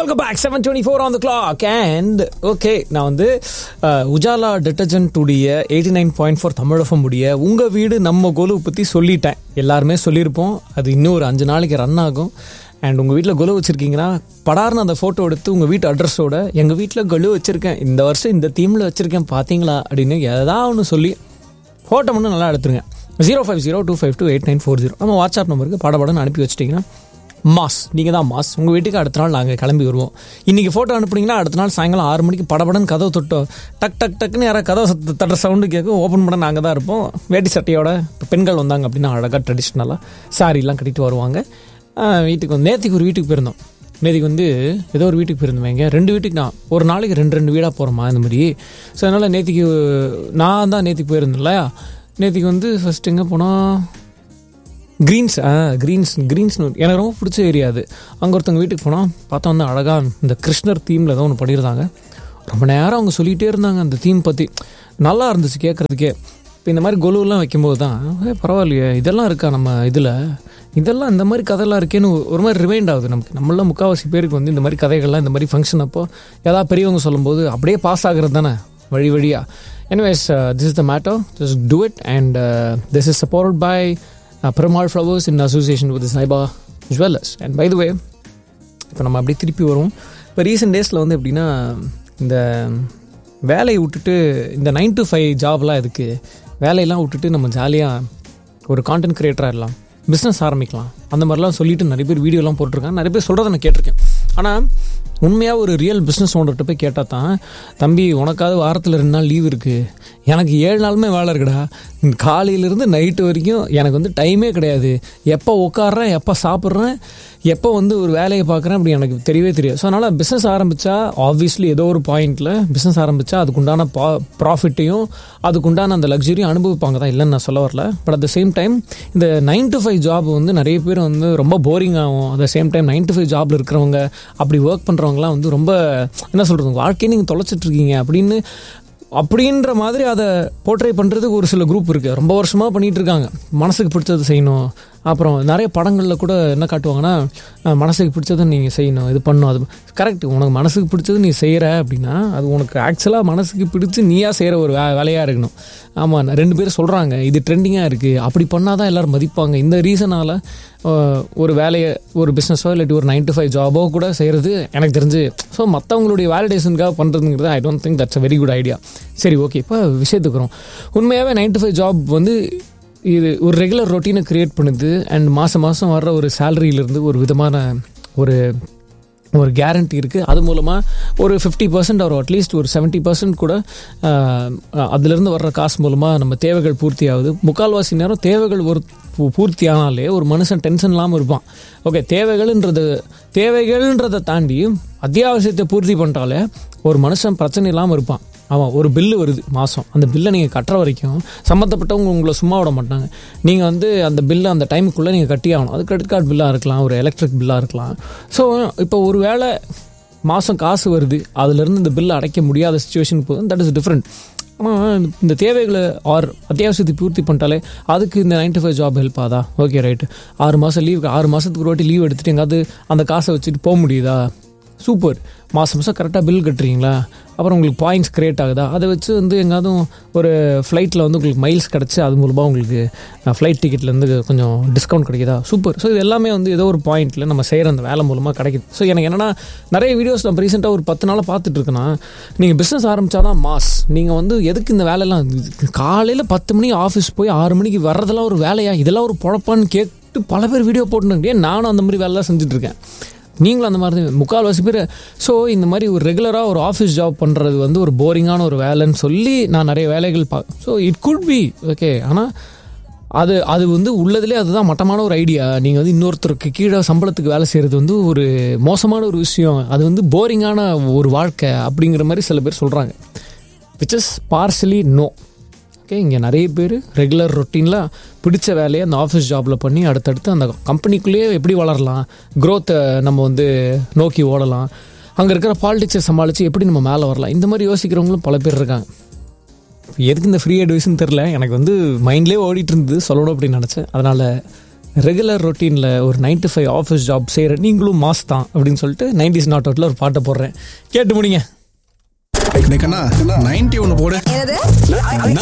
welcome back seven twenty four on the clock and okay நான் வந்து அஹ், Ujala detergent உடைய eighty nine point four Tamilagam உடைய உங்கள் வீடு நம்ம கொலு பற்றி சொல்லிட்டேன் எல்லாருமே சொல்லியிருப்போம் அது இன்னும் ஒரு அஞ்சு நாளைக்கு ரன் ஆகும் அண்ட் உங்கள் வீட்டில் கொலு வச்சுருக்கீங்கன்னா படார்னு அந்த ஃபோட்டோ எடுத்து உங்கள் வீட்டு அட்ரஸோட எங்கள் வீட்டில் கொலு வச்சுருக்கேன் இந்த வருஷம் இந்த தீமில் வச்சுருக்கேன் பார்த்தீங்களா அப்படின்னு ஏதாவது ஒன்று சொல்லி ஃபோட்டோ மட்டும் நல்லா எடுத்துருங்க zero five zero two five two eight nine four zero நம்ம வாட்ஸ்அப் நம்பருக்கு படபடன்னு அனுப்பி வச்சிட்டிங்கன்னா மாஸ் நீங்கள் தான் மாஸ் உங்கள் வீட்டுக்கு அடுத்த நாள் நாங்கள் கிளம்பி வருவோம் இன்றைக்கி ஃபோட்டோ அனுப்புனீங்கன்னா அடுத்த நாள் சாயங்காலம் ஆறு மணிக்கு படபடன்னு கதவு தொட்டோம் டக் டக் டக்குன்னு யாராவது கதவை சத்த தட்டுற சவுண்டு கேட்கும் ஓப்பன் பண்ண நாங்கள் தான் இருப்போம் வேட்டி சட்டையோட இப்போ பெண்கள் வந்தாங்க அப்படின்னா அழகாக ட்ரெடிஷ்னலாக சாரிலாம் கட்டிட்டு வருவாங்க ஆஹ் வீட்டுக்கு வந்து நேற்றுக்கு ஒரு வீட்டுக்கு போயிருந்தோம் நேற்றுக்கு வந்து ஏதோ ஒரு வீட்டுக்கு போயிருந்தவங்க ரெண்டு வீட்டுக்கு நான் ஒரு நாளைக்கு ரெண்டு ரெண்டு வீடாக போகிறோமா இந்த மாதிரி ஸோ அதனால் நேற்றுக்கு நான் தான் நேற்றுக்கு போயிருந்தேன் இல்லையா நேற்றுக்கு வந்து ஃபஸ்ட் எங்கே போனால் க்ரீன்ஸ் ஆ க்ரீன்ஸ் க்ரீன்ஸ்னு ஒரு- எனக்கு ரொம்ப பிடிச்ச ஏரியா அது அங்கே ஒருத்தவங்க வீட்டுக்கு போனால் பார்த்தா வந்து அழகாக இந்த கிருஷ்ணர் தீமில் ஏதோ ஒன்று பண்ணியிருந்தாங்க ரொம்ப நேரம் அவங்க சொல்லிகிட்டே இருந்தாங்க அந்த தீம் பற்றி நல்லா இருந்துச்சு கேட்குறதுக்கே இப்போ இந்த மாதிரி கொலுவெல்லாம் வைக்கும்போது தான் "ஏய், பரவாயில்லையே இதெல்லாம் இருக்கா நம்ம இதில் இதெல்லாம் இந்த மாதிரி கதையெல்லாம் இருக்கேன்னு ஒரு மாதிரி ரிமைண்ட் ஆகுது நமக்கு நம்மளாம் முக்கால்வாசி பேருக்கு வந்து இந்த மாதிரி கதைகள்லாம் இந்த மாதிரி ஃபங்க்ஷன் அப்போ ஏதாவது பெரியவங்க சொல்லும்போது அப்படியே பாஸ் ஆகுறது தானே வழி வழியாக anyways this is the matter just do it and this is support by Perumal flowers in association with Saiba jewellers and by the way இப்போ நம்ம அப்படியே திருப்பி வருவோம் இப்போ ரீசெண்ட் டேஸில் வந்து எப்படின்னா இந்த வேலையை விட்டுட்டு இந்த நைன் to ஃபைவ் ஜாப்லாம் எதுக்கு வேலையெல்லாம் விட்டுட்டு நம்ம ஜாலியாக ஒரு கான்டென்ட் கிரியேட்டராக இருக்கலாம் பிஸ்னஸ் ஆரம்பிக்கலாம் அந்த மாதிரிலாம் சொல்லிட்டு நிறைய பேர் வீடியோலாம் போட்டிருக்காங்க நிறைய பேர் சொல்கிறத நான் கேட்டிருக்கேன் ஆனால் உண்மையாக ஒரு ரியல் பிஸ்னஸ் ஓனர்கிட்ட போய் கேட்டால் தான் தம்பி உனக்காவது வாரத்தில் ரெண்டு நாள் லீவ் இருக்குது எனக்கு ஏழு நாளுமே வேலை இருக்குடா காலையிலேருந்து நைட்டு வரைக்கும் எனக்கு வந்து டைமே கிடையாது எப்போ உட்காடுறேன் எப்போ சாப்பிட்றேன் எப்போ வந்து ஒரு வேலையை பார்க்குறேன் அப்படி எனக்கு தெரியவே தெரியாது ஸோ அதனால் பிஸ்னஸ் ஆரம்பித்தா ஆப்வியஸ்லி ஏதோ ஒரு பாயிண்டில் பிஸ்னஸ் ஆரம்பித்தா அதுக்குண்டான பா ப்ராஃபிட்டையும் அதுக்குண்டான அந்த லக்ஸரியும் அனுபவிப்பாங்க தான் இல்லைன்னு நான் சொல்ல வரல but at the same time இந்த நைன் to ஃபைவ் ஜாப் வந்து நிறைய பேர் வந்து ரொம்ப போரிங் ஆகும் at the same time nine to five ஜாபில் இருக்கிறவங்க அப்படி ஒர்க் பண்ணுறவங்களாம் வந்து ரொம்ப என்ன சொல்கிறது வாழ்க்கையை நீங்கள் தொலைச்சிட்டு இருக்கீங்க அப்படின்னு அப்படின்ற மாதிரி அதை போர்ட்ரே பண்ணுறதுக்கு ஒரு சில குரூப் இருக்குது ரொம்ப வருஷமாக பண்ணிகிட்டு இருக்காங்க மனசுக்கு பிடிச்சது செய்யணும் அப்புறம் நிறைய படங்களில் கூட என்ன காட்டுவாங்கன்னா அஹ், மனசுக்கு பிடிச்சதை நீங்கள் செய்யணும் இது பண்ணணும் அது கரெக்ட் உனக்கு மனசுக்கு பிடிச்சது நீ செய்கிற அப்படின்னா அது உனக்கு ஆக்சுவலாக மனசுக்கு பிடிச்சி நீயா செய்கிற ஒரு வே வேலையாக இருக்கணும் ஆமாம் ரெண்டு பேரும் சொல்கிறாங்க இது ட்ரெண்டிங்காக இருக்குது அப்படி பண்ணால் தான் எல்லோரும் மதிப்பாங்க இந்த ரீசனால் ஒரு வேலையை ஒரு பிஸ்னஸோ இல்லாட்டி ஒரு நைன் to ஃபைவ் ஜாபோ கூட செய்கிறது எனக்கு தெரிஞ்சு ஸோ மற்றவங்களுடைய வேலிடேஷனுக்காக பண்ணுறதுங்கிறது I don't think that's a very good idea சரி ஓகே இப்போ விஷயத்துக்கு வரும் உண்மையாகவே நைன் to ஃபைவ் ஜாப் வந்து இது ஒரு ரெகுலர் ரொட்டீனை கிரியேட் பண்ணுது அண்ட் மாதம் மாதம் வர்ற ஒரு சேலரியிலேருந்து ஒரு விதமான ஒரு ஒரு கேரண்டி இருக்குது அது மூலமாக ஒரு ஃபிஃப்டி பர்சன்ட் ஒரு அட்லீஸ்ட் ஒரு செவன்ட்டி பர்சன்ட் கூட ஆஹ், அதுலேருந்து வர்ற காசு மூலமாக நம்ம தேவைகள் பூர்த்தி ஆகுது முக்கால்வாசி நேரம் தேவைகள் ஒரு பூ- பூர்த்தி ஆனாலே ஒரு மனுஷன் டென்ஷன் இல்லாமல் இருப்பான் ஓகே தேவைகள்ன்றது தேவைகள்ன்றதை தாண்டி அத்தியாவசியத்தை பூர்த்தி பண்ணிட்டாலே ஒரு மனுஷன் பிரச்சனை இல்லாமல் இருப்பான் ஆமாம் ஒரு பில்லு வருது மாதம் அந்த பில்லை நீங்கள் கட்டுற வரைக்கும் சம்மந்தப்பட்டவங்க உங்களை சும்மா விட மாட்டாங்க நீங்கள் வந்து அந்த பில்லை அந்த டைமுக்குள்ளே நீங்கள் கட்டி ஆகணும் அது கிரெடிட் கார்டு பில்லாக இருக்கலாம் ஒரு எலக்ட்ரிக் பில்லாக இருக்கலாம் ஸோ இப்போ ஒரு வேளை மாதம் காசு வருது அதுலேருந்து இந்த பில்லை அடைக்க முடியாத சுச்சுவேஷன் போதும் தட் இஸ் டிஃப்ரெண்ட் ஆனால் இந்த தேவைகளை ஆர் அத்தியாவசியத்தை பூர்த்தி பண்ணிட்டாலே அதுக்கு இந்த nine to five job help ஆதா ஓகே ரைட்டு ஆறு மாதம் லீவ் ஆறு மாதத்துக்கு ஒரு வாட்டி லீவ் எடுத்துட்டு எங்காவது அந்த காசை வச்சுட்டு போக முடியுதா சூப்பர் மாதம் மாதம் கரெக்டாக பில் கட்டுறீங்களா அப்புறம் உங்களுக்கு பாயிண்ட்ஸ் கிரியேட் ஆகுதா அதை வச்சு வந்து எங்காவது ஒரு ஃப்ளைட்டில் வந்து உங்களுக்கு மைல்ஸ் கிடச்சி அது மூலமாக உங்களுக்கு ஃப்ளைட் டிக்கெட்லேருந்து கொஞ்சம் டிஸ்கவுண்ட் கிடைக்குதா சூப்பர் ஸோ இது எல்லாமே வந்து ஏதோ ஒரு பாயிண்ட்டில் நம்ம செய்கிற அந்த வேலை மூலமாக கிடைக்குது ஸோ எனக்கு என்னென்னா நிறைய வீடியோஸ் நம்ம ரீசெண்டாக ஒரு பத்து நாளாக பார்த்துட்டு இருக்கேன்னா நீங்கள் பிஸ்னஸ் ஆரம்பித்தா தான் மாஸ் நீங்கள் வந்து எதுக்கு இந்த வேலையெல்லாம் காலையில் பத்து மணிக்கு ஆஃபீஸ் போய் ஆறு மணிக்கு வர்றதெல்லாம் ஒரு வேலையா இதெல்லாம் ஒரு பொழப்பான்னு கேட்டு பல பேர் வீடியோ போட்டுருக்கேன் நானும் அந்த மாதிரி வேலைலாம் செஞ்சுட்டு இருக்கேன் நீங்களும் அந்த மாதிரி தான் முக்கால்வாசி பேர் ஸோ இந்த மாதிரி ஒரு ரெகுலராக ஒரு ஆஃபீஸ் ஜாப் பண்ணுறது வந்து ஒரு போரிங்கான ஒரு வேலைன்னு சொல்லி நான் நிறைய வேலைகள் பா so it could be okay ஆனால் அது அது வந்து உள்ளதுலே அதுதான் மட்டமான ஒரு ஐடியா நீங்கள் வந்து இன்னொருத்தருக்கு கீழே சம்பளத்துக்கு வேலை செய்கிறது வந்து ஒரு மோசமான ஒரு விஷயம் அது வந்து போரிங்கான ஒரு வாழ்க்கை அப்படிங்கிற மாதிரி சில பேர் சொல்கிறாங்க which is partly no okay இங்கே நிறைய பேர் ரெகுலர் ரொட்டீனில் பிடிச்ச வேலையை அந்த ஆஃபீஸ் ஜாபில் பண்ணி அடுத்தடுத்து அந்த கம்பெனிக்குள்ளேயே எப்படி வளரலாம் க்ரோத்தை நம்ம வந்து நோக்கி ஓடலாம் அங்கே இருக்கிற பாலிடிக்ஸை சமாளித்து எப்படி நம்ம மேலே வரலாம் இந்த மாதிரி யோசிக்கிறவங்களும் பல பேர் இருக்காங்க எதுக்கு இந்த ஃப்ரீ அட்வைஸ்னு தெரில எனக்கு வந்து மைண்ட்லேயே ஓடிட்டு இருந்தது சொல்லணும் அப்படின்னு நினச்சேன் அதனால் ரெகுலர் ரொட்டீனில் ஒரு nine to five office job செய்கிற நீங்களும் மாஸ் தான் அப்படின்னு சொல்லிட்டு நைன்டிஸ் நாட் அவுட்டில் ஒரு பாட்டை போடுறேன் கேட்டு முடிங்க நைன்டி ஒன்று போடு என்னது